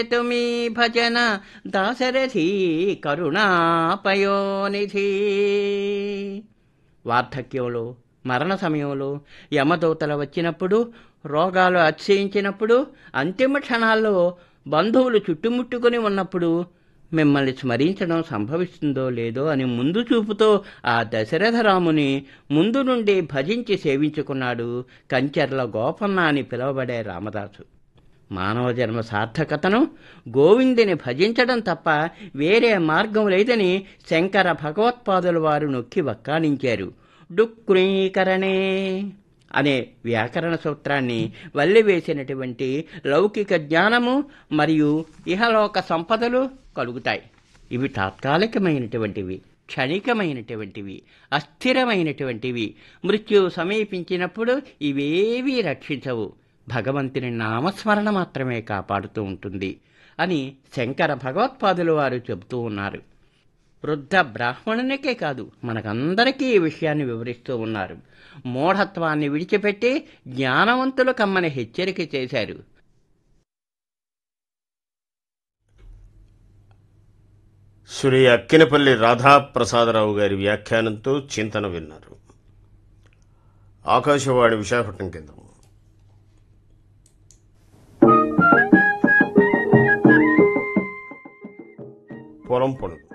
తుమి భజన దాశరథి కరుణాపయోనిధి వార్ధక్యంలో మరణ సమయంలో యమదూతలు వచ్చినప్పుడు రోగాలు అతిశయించినప్పుడు అంతిమ క్షణాల్లో బంధువులు చుట్టుముట్టుకొని ఉన్నప్పుడు మిమ్మల్ని స్మరించడం సంభవిస్తుందో లేదో అని ముందు చూపుతో ఆ దశరథరాముని ముందు నుండి భజించి సేవించుకున్నాడు కంచెర్ల గోపన్న అని పిలువబడే రామదాసు మానవ జన్మ సార్థకతను గోవిందుని భజించడం తప్ప వేరే మార్గం లేదని శంకర భగవత్పాదుల వారు నొక్కి వక్కాణించారు డుక్రీకరణే అనే వ్యాకరణ సూత్రాన్ని వల్లివేసినటువంటి లౌకిక జ్ఞానము మరియు ఇహలోక సంపదలు కలుగుతాయి ఇవి తాత్కాలికమైనటువంటివి క్షణికమైనటువంటివి అస్థిరమైనటువంటివి మృత్యువు సమీపించినప్పుడు ఇవేవీ రక్షించవు భగవంతుని నామస్మరణ మాత్రమే కాపాడుతూ ఉంటుంది అని శంకర భగవత్పాదులు వారు చెబుతూ ఉన్నారు వృద్ధ బ్రాహ్మణునికే కాదు మనకందరికీ ఈ విషయాన్ని వివరిస్తూ ఉన్నారు మూఢత్వాన్ని విడిచిపెట్టి జ్ఞానవంతులు కమ్మని హెచ్చరిక చేశారు శ్రీ అక్కినపల్లి రాధాప్రసాదరావు గారి వ్యాఖ్యానంతో చింతన విన్నారు ఆకాశవాణి విశాఖపట్నం కేంద్రం పొలం పనులు